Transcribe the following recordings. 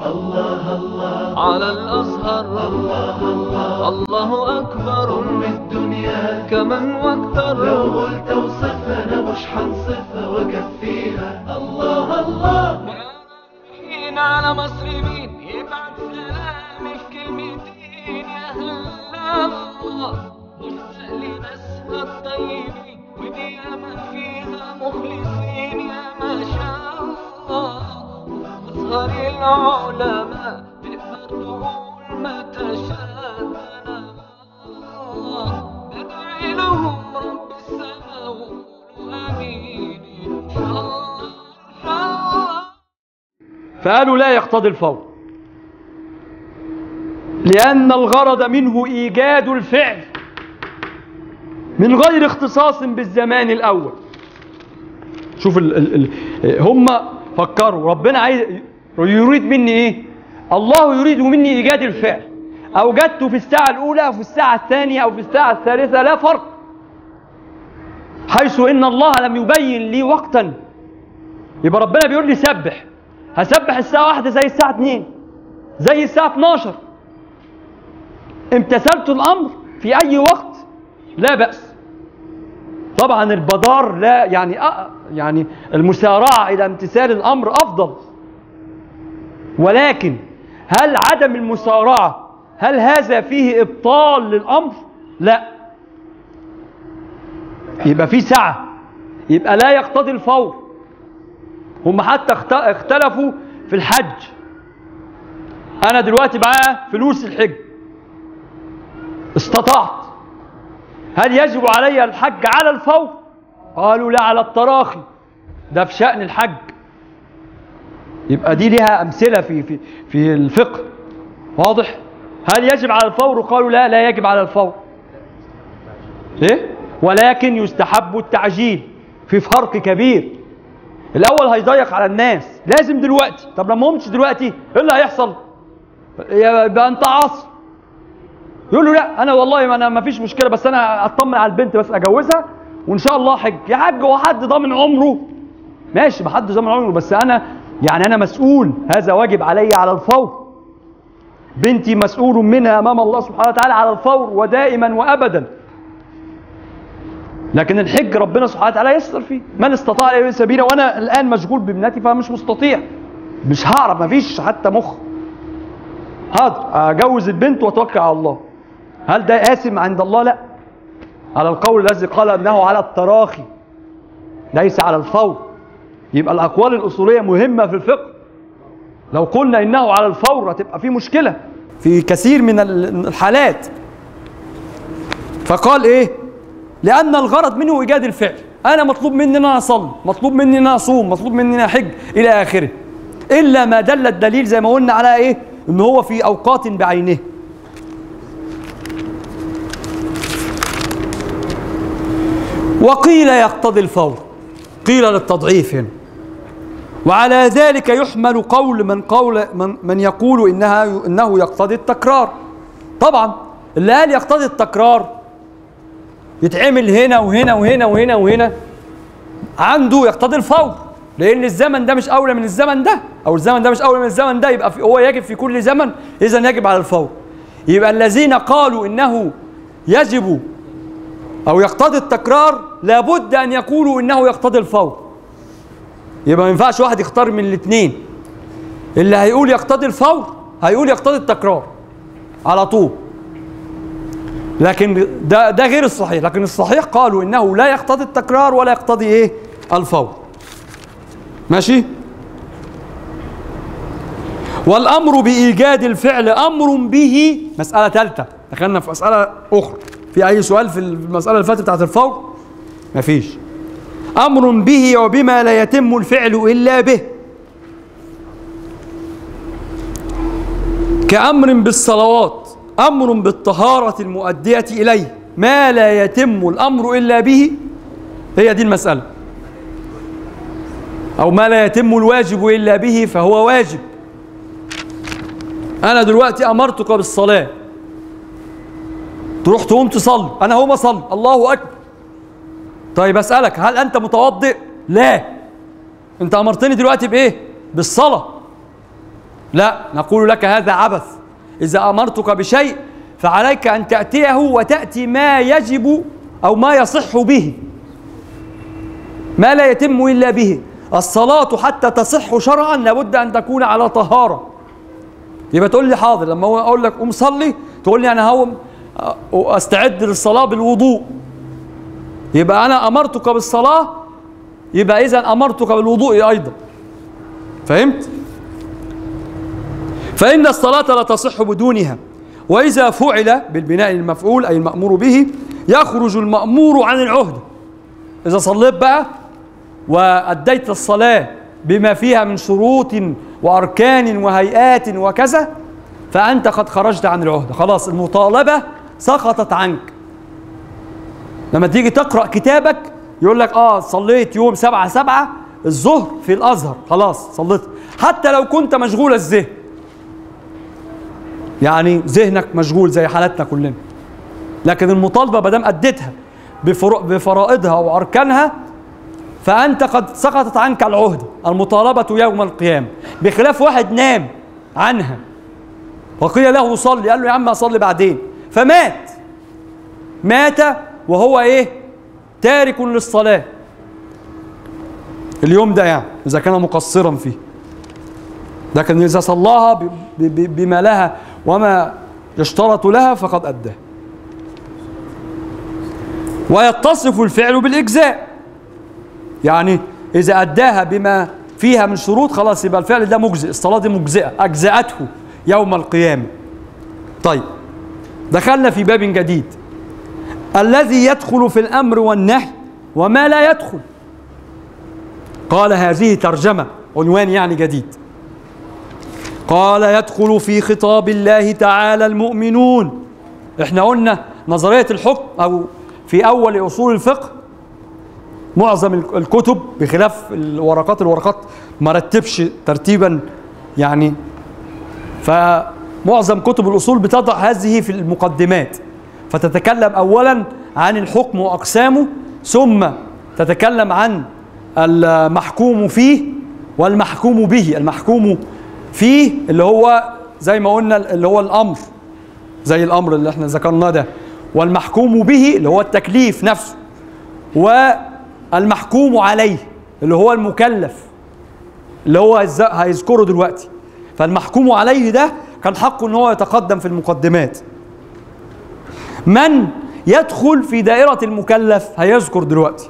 الله الله على الأزهر الله الله الله أكبر أم الدنيا كمن واكتر لو قلت اوصفها انا مش هنصفها واكفيها الله الله حين على مصر مين يبعت سلامي في كلمتين يا هلا الله مشتاق لناسها الطيبين ودي ياما فيها مخلصين يا ما شاء الله أزهر العلماء تقدر تقول ما تشاء ندعي لهم رب السماء وقولوا امين ان شاء الله ان شاء الله فقالوا لا يقتضي الفور لأن الغرض منه إيجاد الفعل من غير اختصاص بالزمان الأول شوف ال ال ال هم فكروا ربنا عايز يريد مني إيه الله يريد مني إيجاد الفعل أوجدته في الساعة الأولى أو في الساعة الثانية أو في الساعة الثالثة لا فرق حيث إن الله لم يبين لي وقتا يبقى ربنا بيقول لي سبح هسبح الساعة واحدة زي الساعة 2 زي الساعة 12 امتثلت الأمر في أي وقت لا بأس طبعا البدار لا يعني أ- يعني المسارعة إلى امتثال الأمر أفضل ولكن هل عدم المسارعة هل هذا فيه إبطال للأمر؟ لا يبقى في سعة يبقى لا يقتضي الفور هم حتى اخت- اختلفوا في الحج انا دلوقتي معايا فلوس الحج استطعت هل يجب علي الحج على الفور قالوا لا على التراخي ده في شأن الحج يبقى دي لها أمثلة في في في الفقه واضح هل يجب على الفور قالوا لا لا يجب على الفور ايه ولكن يستحب التعجيل في فرق كبير الاول هيضيق على الناس لازم دلوقتي طب لما قمتش دلوقتي ايه اللي هيحصل يبقى انت عاصي يقول له لا انا والله ما انا ما فيش مشكله بس انا اطمن على البنت بس اجوزها وان شاء الله حج يا حاج هو حد ضامن عمره ماشي ما حد ضامن عمره بس انا يعني انا مسؤول هذا واجب علي على الفور بنتي مسؤول منها امام الله سبحانه وتعالى على الفور ودائما وابدا لكن الحج ربنا سبحانه وتعالى يسر فيه من استطاع اليه سبيلا وانا الان مشغول بابنتي فمش مستطيع مش هعرف مفيش حتى مخ حاضر اجوز البنت واتوكل على الله هل ده آثم عند الله لا على القول الذي قال انه على التراخي ليس على الفور يبقى الاقوال الاصوليه مهمه في الفقه لو قلنا انه على الفور هتبقى في مشكله في كثير من الحالات فقال ايه لان الغرض منه ايجاد الفعل انا مطلوب مني ان انا اصلي مطلوب مني ان انا اصوم مطلوب مني ان انا احج الى اخره الا ما دل الدليل زي ما قلنا على ايه ان هو في اوقات بعينه وقيل يقتضي الفور قيل للتضعيف هنا وعلى ذلك يحمل قول من قول من, من يقول انها انه يقتضي التكرار طبعا اللي قال يقتضي التكرار يتعمل هنا وهنا وهنا وهنا وهنا عنده يقتضي الفور لان الزمن ده مش اولى من الزمن ده او الزمن ده مش اولى من الزمن ده يبقى في هو يجب في كل زمن اذا يجب على الفور يبقى الذين قالوا انه يجب او يقتضي التكرار لابد ان يقولوا انه يقتضي الفور يبقى ما ينفعش واحد يختار من الاثنين اللي هيقول يقتضي الفور هيقول يقتضي التكرار على طول لكن ده ده غير الصحيح لكن الصحيح قالوا انه لا يقتضي التكرار ولا يقتضي ايه الفور ماشي والامر بايجاد الفعل امر به مساله ثالثه دخلنا في مساله اخرى في اي سؤال في المساله اللي فاتت بتاعت الفور مفيش امر به وبما لا يتم الفعل الا به كامر بالصلوات امر بالطهاره المؤديه اليه ما لا يتم الامر الا به هي دي المساله او ما لا يتم الواجب الا به فهو واجب انا دلوقتي امرتك بالصلاه تروح تقوم تصلي انا هقوم اصلي الله اكبر طيب اسالك هل انت متوضئ لا انت امرتني دلوقتي بايه بالصلاه لا نقول لك هذا عبث إذا أمرتك بشيء فعليك أن تأتيه وتأتي ما يجب أو ما يصح به ما لا يتم إلا به الصلاة حتى تصح شرعا لابد أن تكون على طهارة يبقى تقول لي حاضر لما هو أقول لك قوم صلي تقول لي أنا هقوم أستعد للصلاة بالوضوء يبقى أنا أمرتك بالصلاة يبقى إذا أمرتك بالوضوء أيضا فهمت؟ فإن الصلاة لا تصح بدونها وإذا فعل بالبناء المفعول أي المأمور به يخرج المأمور عن العهدة إذا صليت بقى وأديت الصلاة بما فيها من شروط وأركان وهيئات وكذا فأنت قد خرجت عن العهدة خلاص المطالبة سقطت عنك لما تيجي تقرأ كتابك يقول لك آه صليت يوم سبعة سبعة الظهر في الأزهر خلاص صليت حتى لو كنت مشغول الذهن يعني ذهنك مشغول زي حالتنا كلنا لكن المطالبة ما دام أديتها بفرو- بفرائضها وأركانها فأنت قد سقطت عنك العهدة المطالبة يوم القيامة بخلاف واحد نام عنها وقيل له صلي قال له يا عم أصلي بعدين فمات مات وهو إيه تارك للصلاة اليوم ده يعني إذا كان مقصرا فيه لكن إذا صلاها ب- ب- بما لها وما يشترط لها فقد أداه ويتصف الفعل بالإجزاء يعني إذا أداها بما فيها من شروط خلاص يبقى الفعل ده مجزئ الصلاة دي مجزئة أجزأته يوم القيامة طيب دخلنا في باب جديد الذي يدخل في الأمر والنهي وما لا يدخل قال هذه ترجمة عنوان يعني جديد قال يدخل في خطاب الله تعالى المؤمنون احنا قلنا نظرية الحكم أو في أول أصول الفقه معظم الكتب بخلاف الورقات الورقات ما رتبش ترتيبا يعني فمعظم كتب الأصول بتضع هذه في المقدمات فتتكلم أولا عن الحكم وأقسامه ثم تتكلم عن المحكوم فيه والمحكوم به المحكوم فيه اللي هو زي ما قلنا اللي هو الأمر زي الأمر اللي احنا ذكرناه ده والمحكوم به اللي هو التكليف نفسه والمحكوم عليه اللي هو المكلف اللي هو هيز- هيذكره دلوقتي فالمحكوم عليه ده كان حقه ان هو يتقدم في المقدمات من يدخل في دائرة المكلف هيذكر دلوقتي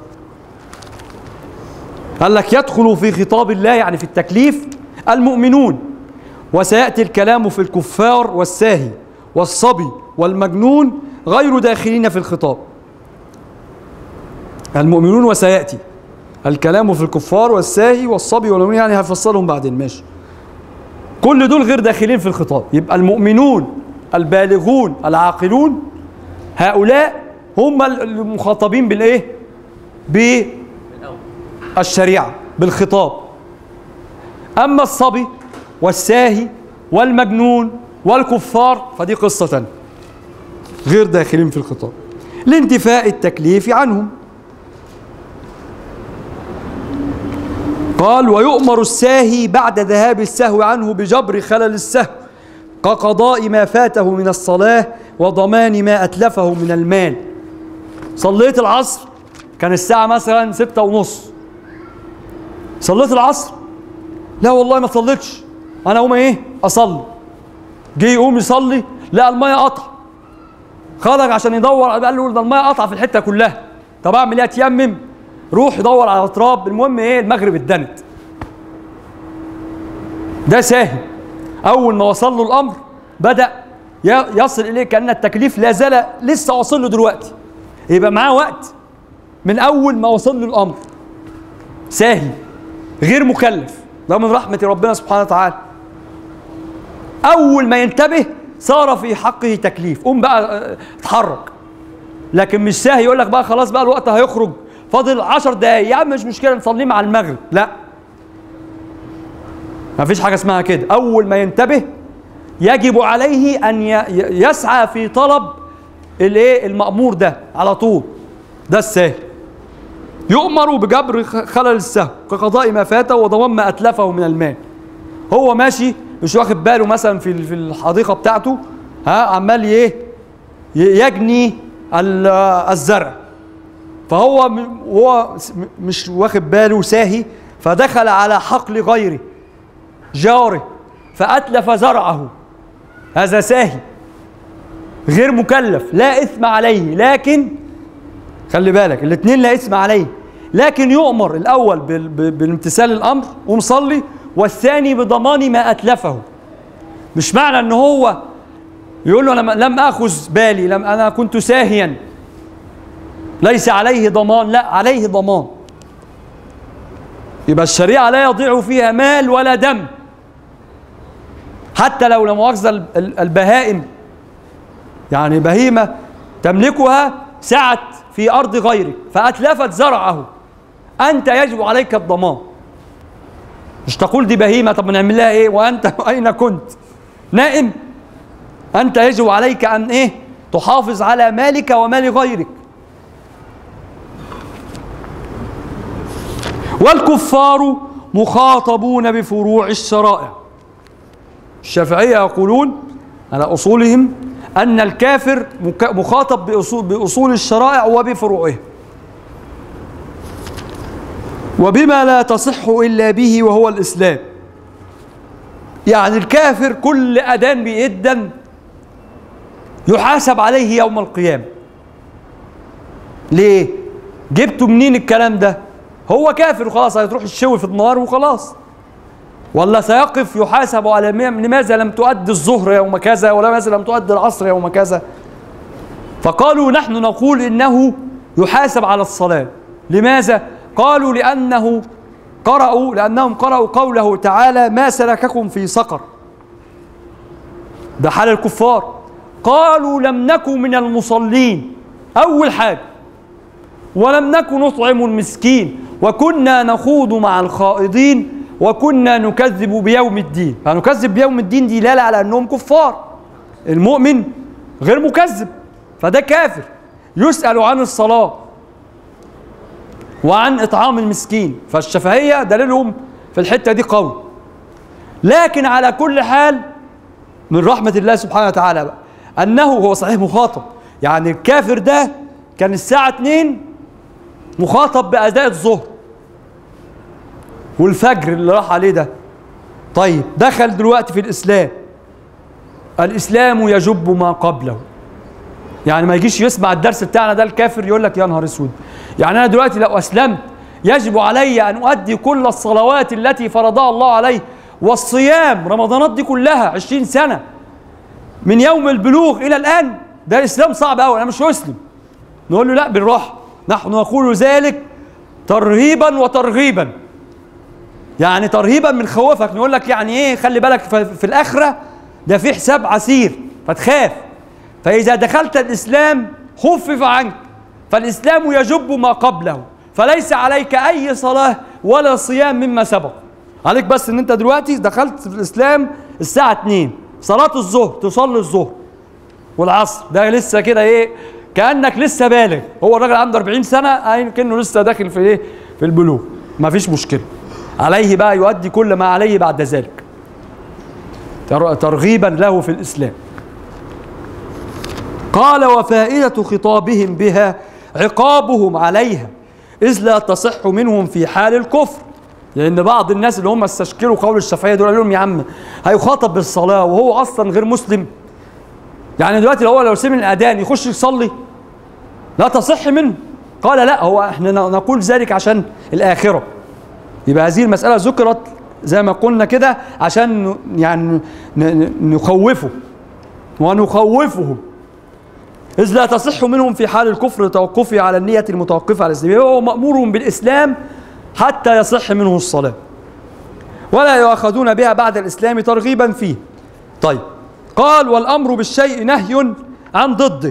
قال لك يدخل في خطاب الله يعني في التكليف المؤمنون وسيأتي الكلام في الكفار والساهي والصبي والمجنون غير داخلين في الخطاب المؤمنون وسيأتي الكلام في الكفار والساهي والصبي والمجنون يعني هفصلهم بعدين ماشي كل دول غير داخلين في الخطاب يبقى المؤمنون البالغون العاقلون هؤلاء هم المخاطبين بالايه بالشريعه بالخطاب اما الصبي والساهي والمجنون والكفار فدي قصه تانية غير داخلين في الخطاب لانتفاء التكليف عنهم قال ويؤمر الساهي بعد ذهاب السهو عنه بجبر خلل السهو كقضاء ما فاته من الصلاة وضمان ما أتلفه من المال صليت العصر كان الساعة مثلا ستة ونص صليت العصر لا والله ما صليتش أنا أقوم إيه أصلي جه يقوم يصلي لا المية قطع خرج عشان يدور قال له ده المية قطع في الحتة كلها طب أعمل إيه أتيمم روح يدور على تراب المهم إيه المغرب اتدنت ده ساهي اول ما وصل له الامر بدا ي- يصل اليه كان التكليف لا زال لسه واصل له دلوقتي يبقى معاه وقت من اول ما وصل له الامر ساهي غير مكلف ده من رحمه ربنا سبحانه وتعالى اول ما ينتبه صار في حقه تكليف قوم بقى اه، اتحرك لكن مش ساهي يقول لك بقى خلاص بقى الوقت هيخرج فاضل عشر دقايق يا عم مش مشكله نصليه مع المغرب لا ما فيش حاجة اسمها كده أول ما ينتبه يجب عليه أن ي- ي- يسعى في طلب الايه المأمور ده على طول ده الساهل يؤمر بجبر خ- خلل السهو كقضاء ما فاته وضمان ما أتلفه من المال هو ماشي مش واخد باله مثلا في في الحديقه بتاعته ها عمال ايه ي- يجني ال- الزرع فهو م- هو س- م- مش واخد باله ساهي فدخل على حقل غيره جاره فأتلف زرعه هذا ساهي غير مكلف لا إثم عليه لكن خلي بالك الاثنين لا إثم عليه لكن يؤمر الأول بال- ب- بالامتثال الأمر ومصلي والثاني بضمان ما أتلفه مش معنى ان هو يقول له انا م- لم اخذ بالي لم انا كنت ساهيا ليس عليه ضمان لا عليه ضمان يبقى الشريعه لا يضيع فيها مال ولا دم حتى لو لا مؤاخذه ال- ال- البهائم يعني بهيمه تملكها سعت في ارض غيرك فاتلفت زرعه انت يجب عليك الضمان مش تقول دي بهيمه طب نعمل لها ايه وانت اين كنت نائم انت يجب عليك ان ايه تحافظ على مالك ومال غيرك والكفار مخاطبون بفروع الشرائع الشافعية يقولون على أصولهم أن الكافر مك- مخاطب بأصول, بأصول الشرائع وبفروعها وبما لا تصح إلا به وهو الإسلام يعني الكافر كل أذان بيأذن يحاسب عليه يوم القيامة ليه؟ جبتوا منين الكلام ده؟ هو كافر وخلاص هيتروح الشوي في النار وخلاص ولا سيقف يحاسب على مي- لماذا لم تؤدي الظهر يوم كذا ولماذا لم تؤدي العصر يوم كذا فقالوا نحن نقول انه يحاسب على الصلاه لماذا قالوا لانه قرأوا لانهم قرأوا قوله تعالى ما سلككم في سقر ده حال الكفار قالوا لم نكن من المصلين اول حاجه ولم نكن نطعم المسكين وكنا نخوض مع الخائضين وكنا نكذب بيوم الدين فنكذب بيوم الدين دي دلاله على انهم كفار المؤمن غير مكذب فده كافر يسأل عن الصلاة وعن إطعام المسكين فالشفهية دليلهم في الحتة دي قوي لكن على كل حال من رحمة الله سبحانه وتعالى بقى أنه هو صحيح مخاطب يعني الكافر ده كان الساعة 2 مخاطب بأداء الظهر والفجر اللي راح عليه ده طيب دخل دلوقتي في الإسلام الإسلام يجب ما قبله يعني ما يجيش يسمع الدرس بتاعنا ده الكافر يقول لك يا نهار اسود يعني انا دلوقتي لو اسلمت يجب علي ان اؤدي كل الصلوات التي فرضها الله علي والصيام رمضانات دي كلها 20 سنه من يوم البلوغ الى الان ده الاسلام صعب قوي انا مش مسلم نقول له لا بالراحه نحن نقول ذلك ترهيبا وترغيبا يعني ترهيبا بنخوفك نقول لك يعني ايه خلي بالك في في الاخره ده في حساب عسير فتخاف فإذا دخلت الإسلام خفف عنك فالإسلام يجب ما قبله فليس عليك أي صلاة ولا صيام مما سبق عليك بس إن أنت دلوقتي دخلت في الإسلام الساعة 2 صلاة الظهر تصلي الظهر والعصر ده لسه كده إيه كأنك لسه بالغ هو الراجل عنده 40 سنة أي كأنه لسه داخل في إيه في البلوغ مفيش مشكلة عليه بقى يؤدي كل ما عليه بعد ذلك تر- ترغيبا له في الإسلام قال وفائدة خطابهم بها عقابهم عليها إذ لا تصح منهم في حال الكفر لأن بعض الناس اللي هم استشكلوا قول الشافعية دول قالوا لهم يا عم هيخاطب بالصلاة وهو أصلا غير مسلم يعني دلوقتي لو هو لو سمع الأذان يخش يصلي لا تصح منه قال لا هو احنا ن- نقول ذلك عشان الآخرة يبقى هذه المسألة ذكرت زي ما قلنا كده عشان ن- يعني ن- ن- نخوفه ونخوفهم إذ لا تصح منهم في حال الكفر توقفه على النية المتوقفة على الإسلام هو مأمور بالإسلام حتى يصح منه الصلاة ولا يؤاخذون بها بعد الإسلام ترغيبا فيه طيب قال والأمر بالشيء نهي عن ضده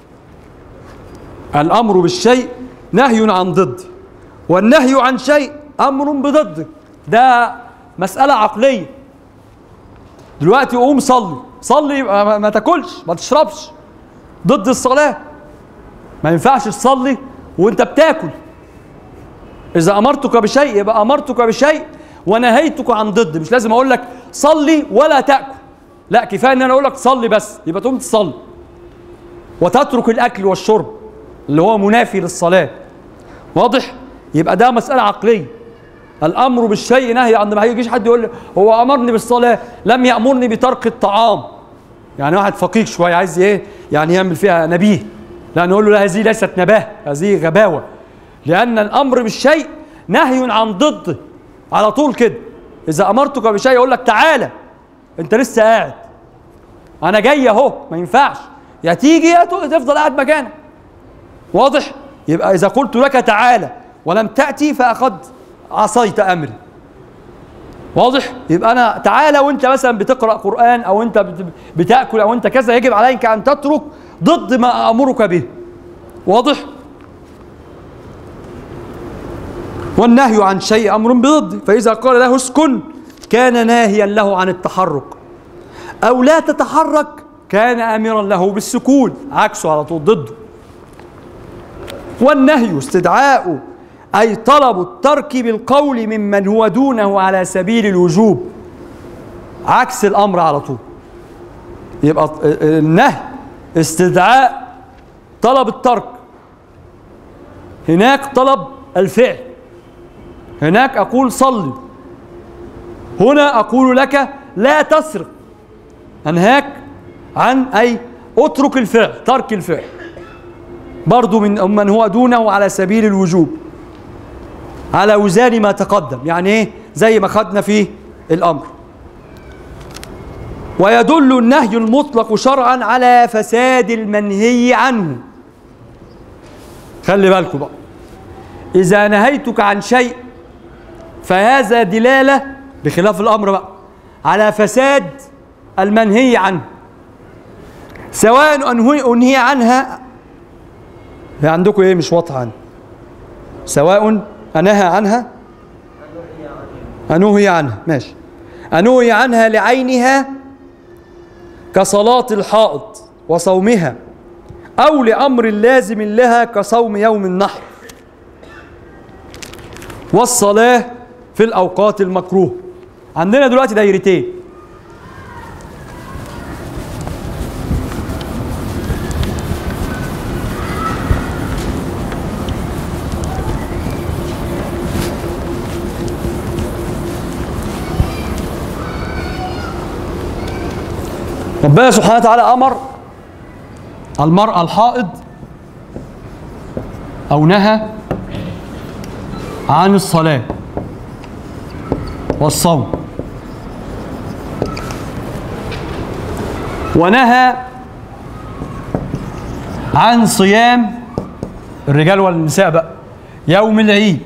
الأمر بالشيء نهي عن ضده والنهي عن شيء أمر بضده ده مسألة عقلية دلوقتي قوم صلي صلي ما- ما ما تاكلش ما تشربش ضد الصلاة ما ينفعش تصلي وانت بتاكل إذا أمرتك بشيء يبقى أمرتك بشيء ونهيتك عن ضد مش لازم أقول لك صلي ولا تاكل لا كفايه ان انا اقول لك صلي بس يبقى تقوم تصلي وتترك الاكل والشرب اللي هو منافي للصلاه واضح يبقى ده مساله عقليه الامر بالشيء نهي عند ما هيجيش حد يقول لي هو امرني بالصلاه لم يامرني بترك الطعام يعني واحد فقير شويه عايز ايه يعني يعمل فيها نبيه لا نقول له لا هذه ليست نباه هذه غباوه لان الامر بالشيء نهي عن ضده على طول كده اذا امرتك بشيء يقول لك تعالى انت لسه قاعد انا جاي اهو ما ينفعش يا تيجي يا تفضل قاعد مكانك واضح يبقى اذا قلت لك تعالى ولم تاتي فقد عصيت امري واضح يبقى انا تعالى وانت مثلا بتقرا قران او انت بت- بتاكل او انت كذا يجب عليك ان تترك ضد ما امرك به واضح والنهي عن شيء امر بضده فاذا قال له اسكن كان ناهيا له عن التحرك او لا تتحرك كان امرا له بالسكون عكسه على طول ضده والنهي استدعاء أي طلب الترك بالقول ممن هو دونه على سبيل الوجوب عكس الأمر على طول يبقى النهي استدعاء طلب الترك هناك طلب الفعل هناك أقول صلي هنا أقول لك لا تسرق أنهاك عن أي اترك الفعل ترك الفعل برضو من من هو دونه على سبيل الوجوب على وزان ما تقدم يعني ايه زي ما خدنا في الامر ويدل النهي المطلق شرعا على فساد المنهي عنه خلي بالكم بقى اذا نهيتك عن شيء فهذا دلاله بخلاف الامر بقى على فساد المنهي عنه سواء انهي انهي عنها هي عندكم ايه مش واضحه عنها سواء انهى عنها انهي عنها ماشي انهي عنها لعينها كصلاه الحائط وصومها او لامر لازم لها كصوم يوم النحر والصلاه في الاوقات المكروه عندنا دلوقتي دايرتين ربنا سبحانه وتعالى امر المرأة الحائض او نهى عن الصلاة والصوم ونهى عن صيام الرجال والنساء بقى يوم العيد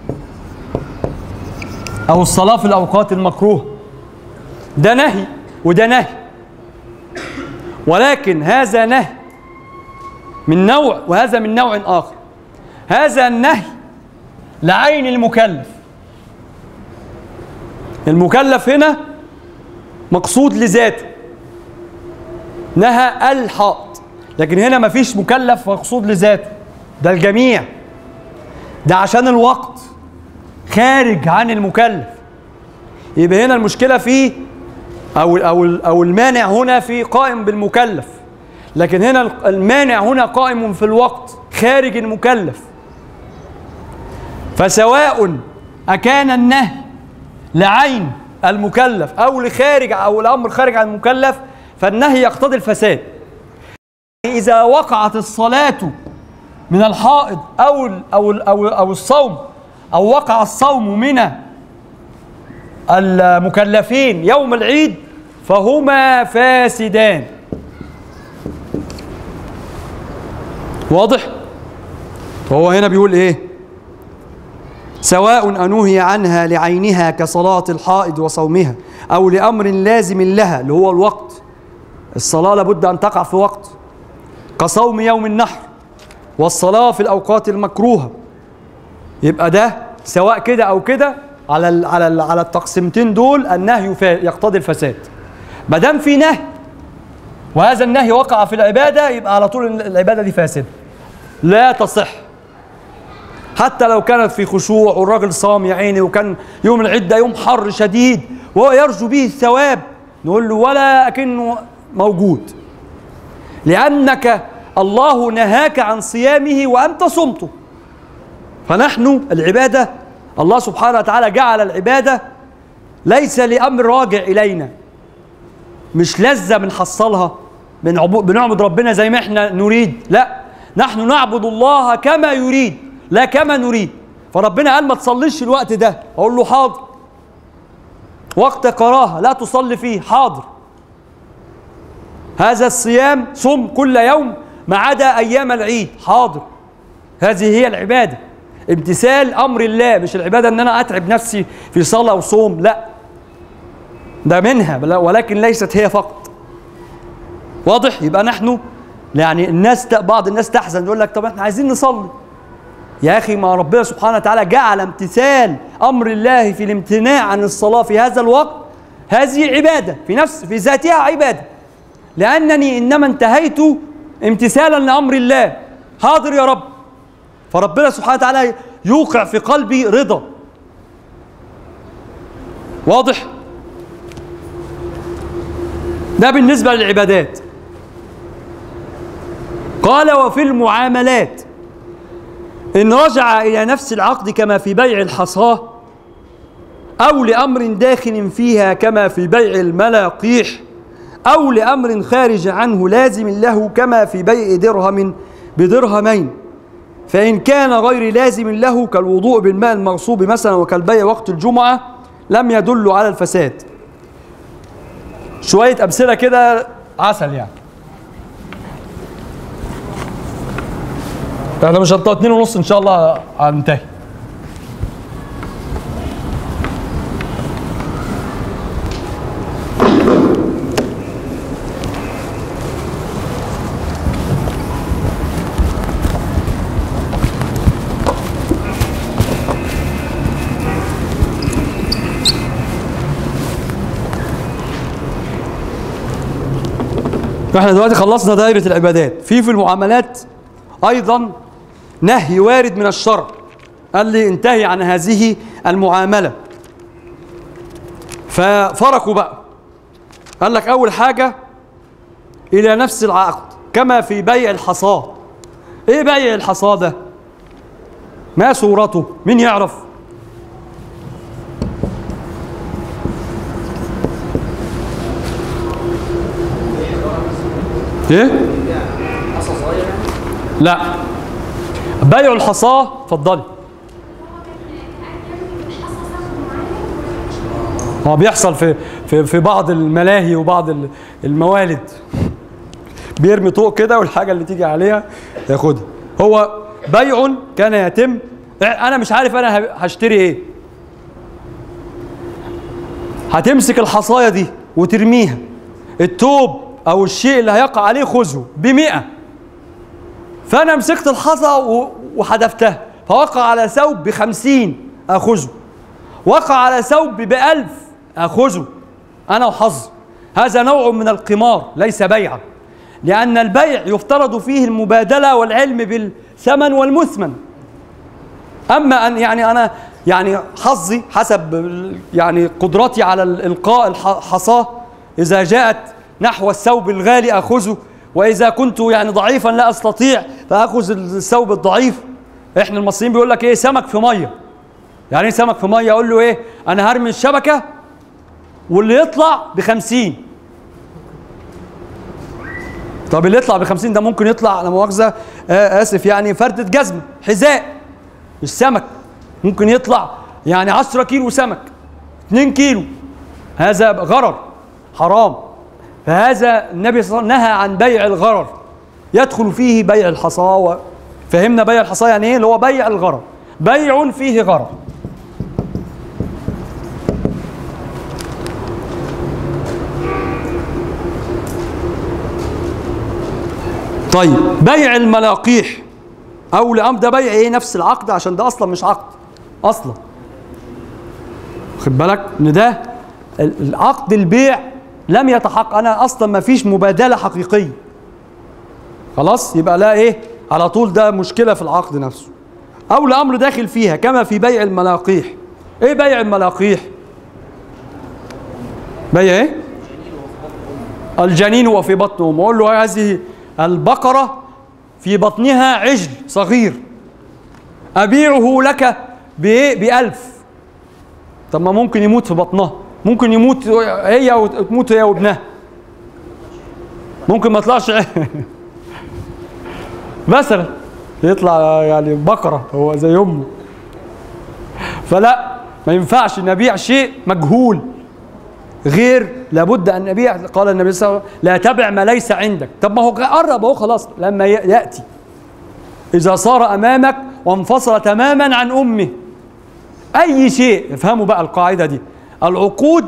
او الصلاة في الاوقات المكروه ده نهي وده نهي ولكن هذا نهي من نوع وهذا من نوع آخر هذا النهي لعين المكلف المكلف هنا مقصود لذاته نهى الحائط لكن هنا مفيش مكلف مقصود لذاته ده الجميع ده عشان الوقت خارج عن المكلف يبقى هنا المشكلة في أو أو أو المانع هنا في قائم بالمكلف لكن هنا المانع هنا قائم في الوقت خارج المكلف فسواء أكان النهي لعين المكلف أو لخارج أو الأمر خارج عن المكلف فالنهي يقتضي الفساد إذا وقعت الصلاة من الحائض أو ال أو ال أو أو الصوم أو وقع الصوم من المكلفين يوم العيد فهما فاسدان واضح وهو هنا بيقول ايه سواء أنهي عنها لعينها كصلاة الحائض وصومها أو لأمر لازم لها اللي هو الوقت الصلاة لابد أن تقع في وقت كصوم يوم النحر والصلاة في الأوقات المكروهة يبقى ده سواء كده أو كده على ال على ال على التقسيمتين دول النهي يقتضي الفساد ما دام في نهي وهذا النهي وقع في العبادة يبقى على طول العبادة دي فاسدة لا تصح حتى لو كانت في خشوع والراجل صام يا عيني وكان يوم العيد ده يوم حر شديد وهو يرجو به الثواب نقول له ولا أكنه موجود لأنك الله نهاك عن صيامه وأنت صمته فنحن العبادة الله سبحانه وتعالى جعل العبادة ليس لأمر راجع إلينا مش لذة بنحصلها بنعبو- بنعبد ربنا زي ما احنا نريد لا نحن نعبد الله كما يريد لا كما نريد فربنا قال ما تصليش الوقت ده اقول له حاضر وقت كراهه لا تصلي فيه حاضر هذا الصيام صم كل يوم ما عدا ايام العيد حاضر هذه هي العباده امتثال امر الله مش العباده ان انا اتعب نفسي في صلاه وصوم لا ده منها بل- ولكن ليست هي فقط واضح يبقى نحن يعني الناس ت- بعض الناس تحزن يقول لك طب احنا عايزين نصلي يا اخي ما ربنا سبحانه وتعالى جعل امتثال امر الله في الامتناع عن الصلاه في هذا الوقت هذه عباده في نفس في ذاتها عباده لانني انما انتهيت امتثالا لامر الله حاضر يا رب فربنا سبحانه وتعالى يوقع في قلبي رضا واضح ده بالنسبه للعبادات قال وفي المعاملات إن رجع إلى نفس العقد كما في بيع الحصاة أو لأمر داخل فيها كما في بيع الملاقيح أو لأمر خارج عنه لازم له كما في بيع درهم بدرهمين فإن كان غير لازم له كالوضوء بالماء المغصوب مثلا وكالبيع وقت الجمعة لم يدل على الفساد شوية أمثلة كده عسل يعني احنا مش هنطلع اتنين ونص ان شاء الله هننتهي احنا دلوقتي خلصنا دائرة العبادات في في المعاملات ايضا نهي وارد من الشرع قال لي انتهي عن هذه المعاملة ففرقوا بقى قال لك أول حاجة إلى نفس العقد كما في بيع الحصاة إيه بيع الحصاة ده؟ ما صورته؟ مين يعرف؟ إيه؟ لا بيع الحصاة اتفضلي هو بيحصل في في في بعض الملاهي وبعض ال- الموالد بيرمي طوق كده والحاجه اللي تيجي عليها ياخدها هو بيع كان يتم انا مش عارف انا ه- هشتري ايه هتمسك الحصايه دي وترميها التوب او الشيء اللي هيقع عليه خذه بمئة فانا مسكت الحصى و- وحذفتها فوقع على ثوب بخمسين اخذه وقع على ثوب بألف اخذه انا وحظي هذا نوع من القمار ليس بيعا لان البيع يفترض فيه المبادله والعلم بالثمن والمثمن اما ان يعني انا يعني حظي حسب ال- يعني قدرتي على ال- القاء الحصاه اذا جاءت نحو الثوب الغالي اخذه واذا كنت يعني ضعيفا لا استطيع فاخذ الثوب الضعيف احنا المصريين بيقول لك ايه سمك في ميه يعني ايه سمك في ميه اقول له ايه انا هرمي الشبكه واللي يطلع بخمسين طب اللي يطلع بخمسين ده ممكن يطلع لا مؤاخذه آه اسف يعني فردة جزمه حذاء مش سمك ممكن يطلع يعني 10 كيلو سمك 2 كيلو هذا غرر حرام فهذا النبي صلى الله عليه وسلم نهى عن بيع الغرر يدخل فيه بيع الحصى و... فهمنا بيع الحصى يعني ايه اللي هو بيع الغرر بيع فيه غرر طيب بيع الملاقيح او لأم ده بيع ايه نفس العقد عشان ده اصلا مش عقد اصلا خد بالك ان ده ال- العقد البيع لم يتحقق انا اصلا ما فيش مبادله حقيقيه خلاص يبقى لا ايه على طول ده مشكله في العقد نفسه او لامر داخل فيها كما في بيع الملاقيح ايه بيع الملاقيح بيع ايه الجنين وفي بطن امه اقول له هذه البقره في بطنها عجل صغير ابيعه لك بايه بألف طب ما ممكن يموت في بطنها ممكن يموت هي وتموت هي وابنها ممكن ما يطلعش مثلا يطلع يعني بقرة هو زي أمه فلا ما ينفعش نبيع شيء مجهول غير لابد أن نبيع قال النبي صلى الله عليه وسلم لا تبع ما ليس عندك طب ما هو قرب اهو خلاص لما ي- يأتي إذا صار أمامك وانفصل تماما عن أمه أي شيء افهموا بقى القاعدة دي العقود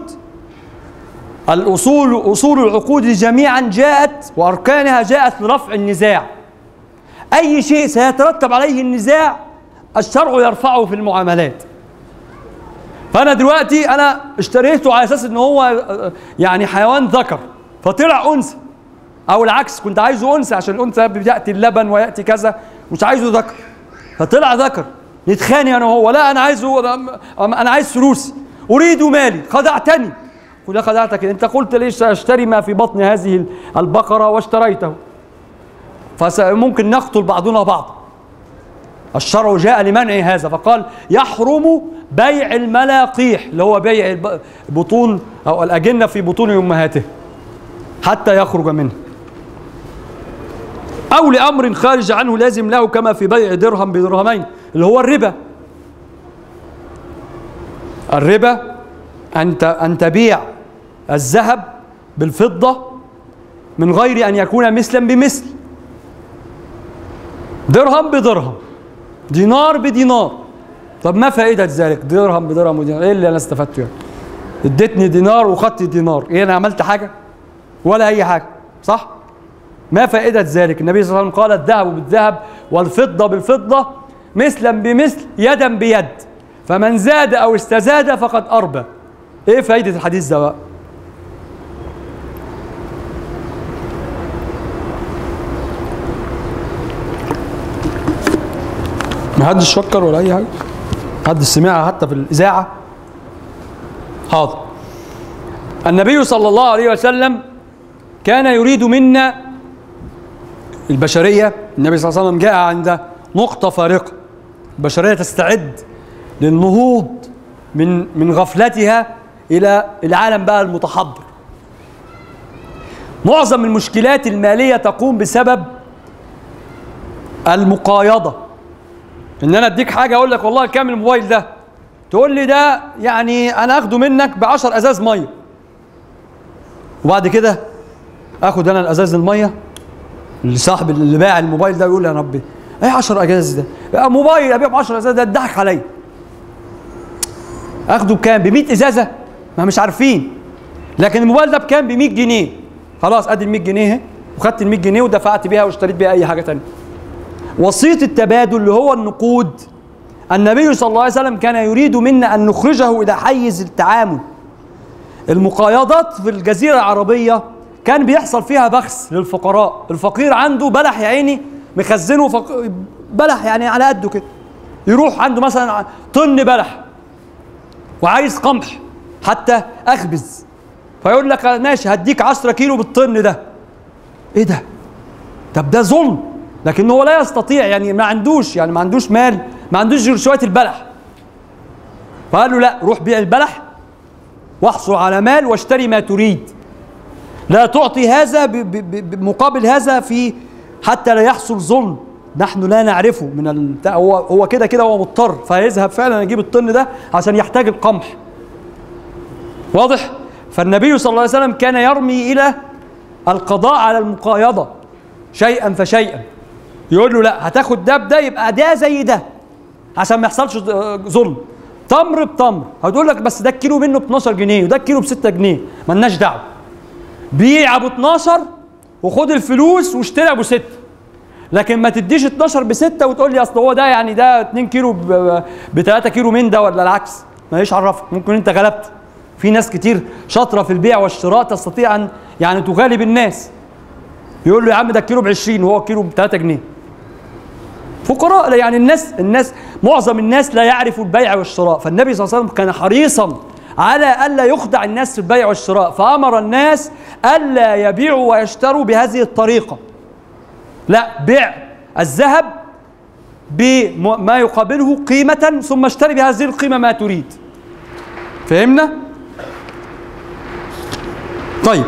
الأصول أصول العقود جميعا جاءت وأركانها جاءت لرفع النزاع أي شيء سيترتب عليه النزاع الشرع يرفعه في المعاملات فأنا دلوقتي أنا اشتريته على أساس إن هو آه، يعني حيوان ذكر فطلع أنثى أو العكس كنت عايزه أنثى عشان الأنثى بيأتي اللبن ويأتي كذا مش عايزه ذكر فطلع ذكر نتخانق أنا وهو لا أنا عايزه أنا عايز فلوسي أريد مالي خدعتني قل لا خدعتك أنت قلت ليش أشتري ما في بطن هذه البقرة واشتريته فممكن نقتل بعضنا بعضا الشرع جاء لمنع هذا فقال يحرم بيع الملاقيح اللي هو بيع الب- بطون او الاجنه في بطون امهاته حتى يخرج منه او لامر خارج عنه لازم له كما في بيع درهم بدرهمين اللي هو الربا الربا ان ت- ان تبيع الذهب بالفضه من غير ان يكون مثلا بمثل درهم بدرهم دينار بدينار طب ما فائدة ذلك درهم بدرهم ودينار ايه اللي انا استفدته يعني اديتني دينار وخدت دينار ايه انا عملت حاجة ولا اي حاجة صح ما فائدة ذلك النبي صلى الله عليه وسلم قال الذهب بالذهب والفضة بالفضة مثلا بمثل يدا بيد فمن زاد او استزاد فقد اربى ايه فائدة الحديث ده بقى ما حدش فكر ولا اي حاجه حد سمعها حتى في الاذاعه حاضر النبي صلى الله عليه وسلم كان يريد منا البشريه النبي صلى الله عليه وسلم جاء عند نقطه فارقه البشريه تستعد للنهوض من من غفلتها الى العالم بقى المتحضر معظم المشكلات الماليه تقوم بسبب المقايضه ان انا اديك حاجه اقول لك والله كام الموبايل ده تقول لي ده يعني انا اخده منك ب 10 ازاز ميه وبعد كده اخد انا الازاز الميه اللي صاحب اللي باع الموبايل ده يقول لي يا ربي ايه 10 ازاز ده بقى موبايل ابيعه ب 10 ازاز ده اتضحك عليا اخده بكام ب 100 ازازه ما مش عارفين لكن الموبايل ده بكام ب 100 جنيه خلاص ادي ال 100 جنيه اهي وخدت ال 100 جنيه ودفعت بيها واشتريت بيها اي حاجه ثانيه وسيط التبادل اللي هو النقود النبي صلى الله عليه وسلم كان يريد منا أن نخرجه إلى حيز التعامل المقايضات في الجزيرة العربية كان بيحصل فيها بخس للفقراء الفقير عنده بلح يا عيني مخزنه فق... بلح يعني على قده كده يروح عنده مثلا طن بلح وعايز قمح حتى أخبز فيقول لك ماشي هديك 10 كيلو بالطن ده ايه ده طب ده ظلم لكن هو لا يستطيع يعني ما عندوش يعني ما عندوش مال ما عندوش غير شويه البلح فقال له لا روح بيع البلح واحصل على مال واشتري ما تريد لا تعطي هذا ب- ب- ب- بمقابل هذا في حتى لا يحصل ظلم نحن لا نعرفه من ال... هو هو كده كده هو مضطر فيذهب فعلا يجيب الطن ده عشان يحتاج القمح واضح فالنبي صلى الله عليه وسلم كان يرمي الى القضاء على المقايضه شيئا فشيئا يقول له لا هتاخد ده بده يبقى ده زي ده عشان ما يحصلش ظلم تمر بتمر هتقول لك بس ده الكيلو منه ب 12 جنيه وده الكيلو ب 6 جنيه مالناش دعوه بيع ابو 12 وخد الفلوس واشتري ابو 6 لكن ما تديش 12 ب 6 وتقول لي اصل هو ده يعني ده 2 كيلو ب 3 كيلو من ده ولا العكس ماليش عرفك ممكن انت غلبت في ناس كتير شاطره في البيع والشراء تستطيع ان يعني تغالب الناس يقول له يا عم ده الكيلو ب 20 وهو الكيلو ب 3 جنيه فقراء يعني الناس الناس معظم الناس لا يعرفوا البيع والشراء فالنبي صلى الله عليه وسلم كان حريصا على ألا يخدع الناس في البيع والشراء فأمر الناس ألا يبيعوا ويشتروا بهذه الطريقة لا بيع الذهب بما يقابله قيمة ثم اشتري بهذه القيمة ما تريد فهمنا؟ طيب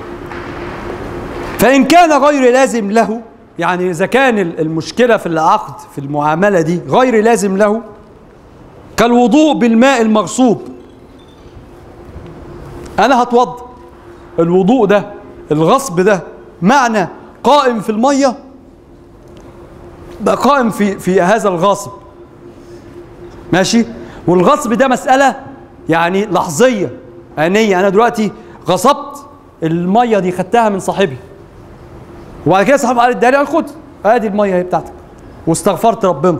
فإن كان غير لازم له يعني إذا كان المشكلة في العقد في المعاملة دي غير لازم له كالوضوء بالماء المغصوب أنا هتوضى الوضوء ده الغصب ده معنى قائم في المية بقى قائم في في هذا الغاصب ماشي والغصب ده مسألة يعني لحظية آنية أنا دلوقتي غصبت المية دي خدتها من صاحبي وبعد كده صاحبي قال اداني قال خد ادي المية هي بتاعتك واستغفرت ربنا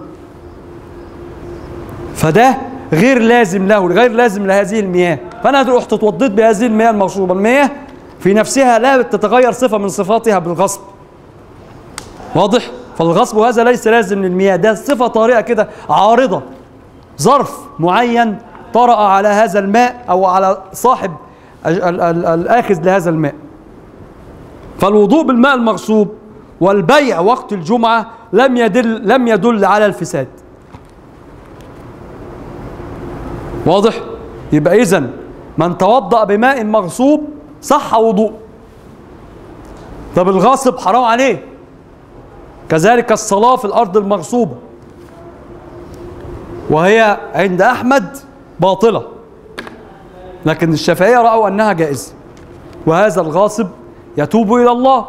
فده غير لازم له غير لازم لهذه المياه فانا رحت اتوضيت بهذه المياه المغصوبه المياه في نفسها لا تتغير صفه من صفاتها بالغصب واضح فالغصب هذا ليس لازم للمياه ده صفه طارئه كده عارضه ظرف معين طرأ على هذا الماء او على صاحب ال- ال- ال- الاخذ لهذا الماء فالوضوء بالماء المغصوب والبيع وقت الجمعه لم يدل لم يدل على الفساد واضح يبقى اذا من توضأ بماء مغصوب صح وضوء طب الغاصب حرام عليه كذلك الصلاة في الأرض المغصوبة وهي عند أحمد باطلة لكن الشافعية رأوا أنها جائزة وهذا الغاصب يتوب إلى الله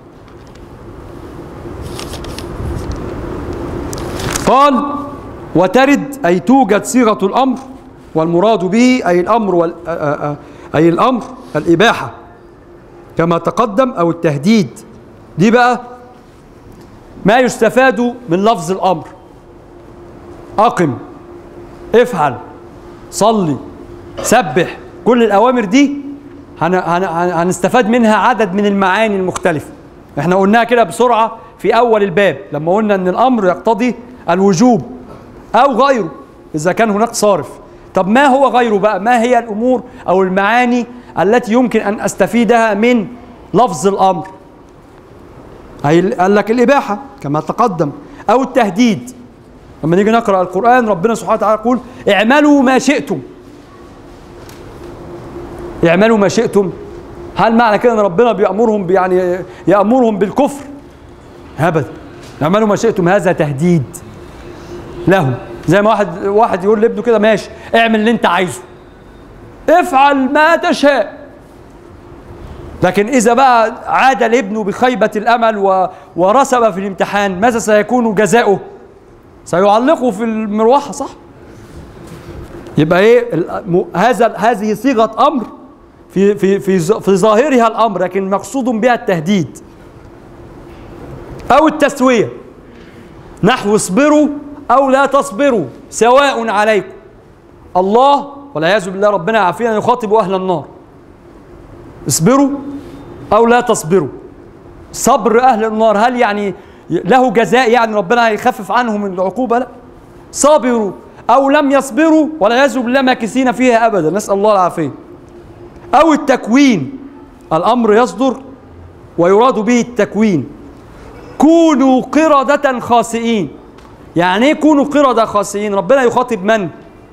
قال وترد أي توجد صيغة الأمر والمراد به أي الأمر وال... آ- آ- آ- أي الأمر الإباحة كما تقدم أو التهديد دي بقى ما يستفاد من لفظ الأمر أقم افعل صلي سبح كل الأوامر دي هن... هن... هن... هنستفاد منها عدد من المعاني المختلفة احنا قلناها كده بسرعة في أول الباب لما قلنا أن الأمر يقتضي الوجوب أو غيره إذا كان هناك صارف طب ما هو غيره بقى ما هي الأمور أو المعاني التي يمكن أن أستفيدها من لفظ الأمر أي قال لك الإباحة كما تقدم أو التهديد لما نيجي نقرأ القرآن ربنا سبحانه وتعالى يقول اعملوا ما شئتم اعملوا ما شئتم هل معنى كده ان ربنا بيأمرهم يعني يأمرهم بالكفر ابدا اعملوا ما شئتم هذا تهديد لهم زي ما واحد واحد يقول لابنه كده ماشي اعمل اللي انت عايزه افعل ما تشاء لكن اذا بقى عاد لابنه بخيبه الامل و... ورسب في الامتحان ماذا سيكون جزاؤه سيعلقه في المروحه صح يبقى ايه ال- م- هذا هذه صيغه امر في في في ظ- في ظاهرها الامر لكن مقصود بها التهديد او التسويه نحو اصبروا او لا تصبروا سواء عليكم الله والعياذ بالله ربنا يعافينا يخاطب اهل النار اصبروا او لا تصبروا صبر اهل النار هل يعني له جزاء يعني ربنا يخفف عنهم من العقوبه لا صبروا او لم يصبروا والعياذ بالله ماكثين فيها ابدا نسال الله العافيه او التكوين الامر يصدر ويراد به التكوين كونوا قردة خاسئين يعني ايه كونوا قردة خاسئين ربنا يخاطب من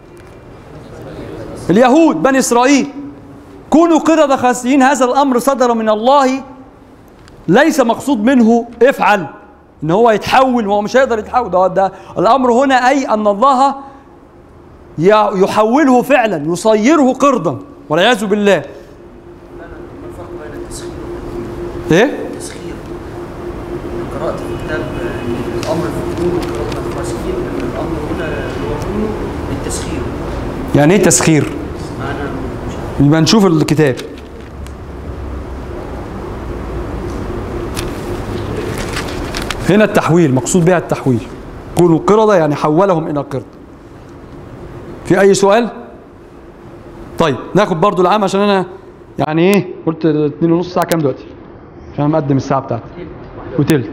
اليهود بني اسرائيل كونوا قردة خاسئين هذا الامر صدر من الله ليس مقصود منه افعل ان هو يتحول وهو مش هيقدر يتحول ده, ده الامر هنا اي ان الله ي- يحوله فعلا يصيره قردا والعياذ بالله الفرق بين التسخير ايه والتسخير قرأت في كتاب أن الأمر في كونه قراءة الفاسقين أن الأمر هنا هو كونه بالتسخير يعني ايه تسخير أنا مش عارف يبقى نشوف الكتاب هنا التحويل مقصود بها التحويل كونوا قردة يعني حولهم إلى قرد في أي سؤال؟ طيب ناخد برضو العام عشان أنا يعني إيه قلت اتنين ونص ساعة كام دلوقتي؟ عشان أنا مقدم الساعة بتاعتي وتلت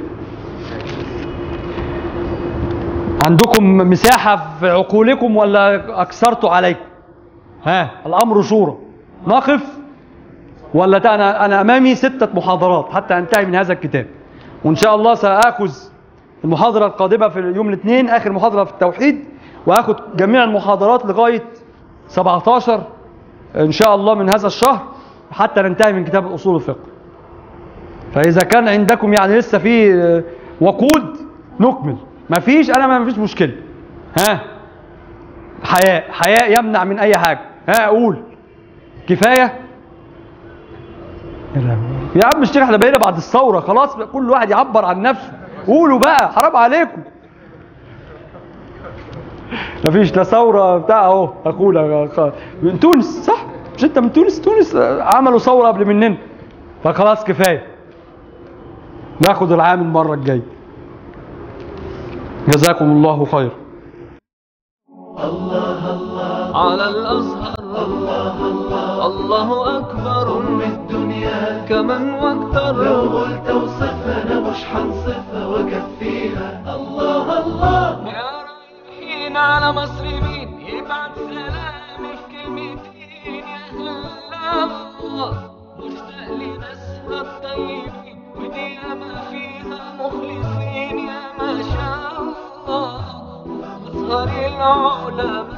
عندكم مساحة في عقولكم ولا أكثرتوا عليكم؟ ها الامر شورى نقف ولا تا- انا انا امامي ستة محاضرات حتى انتهي من هذا الكتاب وان شاء الله ساخذ المحاضرة القادمة في يوم الاثنين اخر محاضرة في التوحيد واخذ جميع المحاضرات لغاية 17 ان شاء الله من هذا الشهر حتى ننتهي من كتاب اصول الفقه فاذا كان عندكم يعني لسه في آه، وقود نكمل ما فيش انا ما فيش مشكله ها حياء حياء يمنع من اي حاجه ها اقول كفايه يا لهوي. يا عم الشيخ احنا بقينا بعد الثوره خلاص بقى كل واحد يعبر عن نفسه قولوا بقى حرام عليكم مفيش لا ثوره بتاع اهو اخونا خ- من تونس صح مش انت من تونس تونس آه، عملوا ثوره قبل مننا فخلاص كفايه ناخد العام المره الجايه جزاكم الله خير على الأزهر الله أكبر أم الدنيا كمن واكثر لو قلت اوصفها انا مش حنصفها واكفيها الله الله يا رايحين على مصر مين يبعت سلام في كلمتين يا هلا الله مشتاق لناسها الطيبين ودي ما فيها مخلصين يا ما شاء الله أزهر العلماء